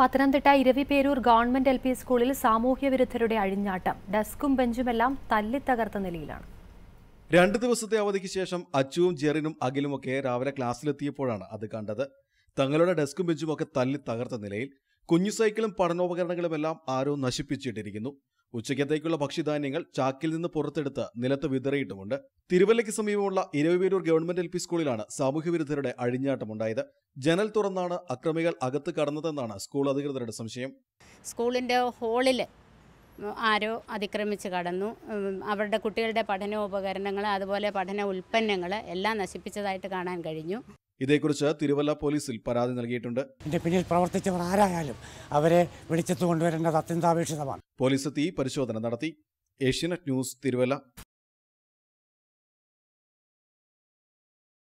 Pathanamthitta Eraviperoor government L P സ്കൂളിൽ സാമൂഹ്യ വിരുദ്ധരുടെ അഴിഞ്ഞാട്ടം ഡെസ്കും ബെഞ്ചുമെല്ലാം തല്ലിത്തകർത്ത നിലയിലാണ് രണ്ട് ദിവസത്തെ അവധിക്ക് ശേഷം അച്ചുവും ജെറിനും അഖിലുമൊക്കെ രാവിലെ ക്ലാസ്സിലെത്തിയപ്പോഴാണ് അത് കണ്ടത് തങ്ങളുടെ ഡെസ്കും ബെഞ്ചുമൊക്കെ തല്ലി തകർത്ത നിലയിൽ കുഞ്ഞു സൈക്കിളും പഠനോപകരണങ്ങളുമെല്ലാം ആരോ നശിപ്പിച്ചിട്ടിരിക്കുന്നു ഉച്ചയ്ക്കത്തേക്കുള്ള ഭക്ഷ്യധാന്യങ്ങൾ ചാക്കിൽ നിന്ന് പുറത്തെടുത്ത് നിലത്ത് വിതറിയിട്ടുമുണ്ട് തിരുവല്ലയ്ക്ക് സമീപമുള്ള ഇരവിപേരൂർ ഗവൺമെന്റ് എൽ പി സ്കൂളിലാണ് സാമൂഹ്യവിരുദ്ധരുടെ അഴിഞ്ഞാട്ടമുണ്ടായത് ജനൽ തുറന്നാണ് അക്രമികൾ അകത്ത് കടന്നതെന്നാണ് സ്കൂൾ അധികൃതരുടെ സംശയം സ്കൂളിൻ്റെ ഹോളിൽ ആരോ അതിക്രമിച്ച് കടന്നു ഉം, അവരുടെ കുട്ടികളുടെ പഠനോപകരണങ്ങൾ അതുപോലെ പഠന ഉൽപ്പന്നങ്ങൾ എല്ലാം നശിപ്പിച്ചതായിട്ട് കാണാൻ കഴിഞ്ഞു ഇതേക്കുറിച്ച് തിരുവല്ല പോലീസിൽ പരാതി നൽകിയിട്ടുണ്ട് ഇതിൻ്റെ പിന്നിൽ പ്രവർത്തിച്ചവർ ആരായാലും അവരെ വെളിച്ചത്ത് കൊണ്ടുവരേണ്ടത് അത്യന്താപേക്ഷിതമാണ് പോലീസ് എത്തി പരിശോധന നടത്തി ഏഷ്യനെറ്റ് ന്യൂസ് തിരുവല്ല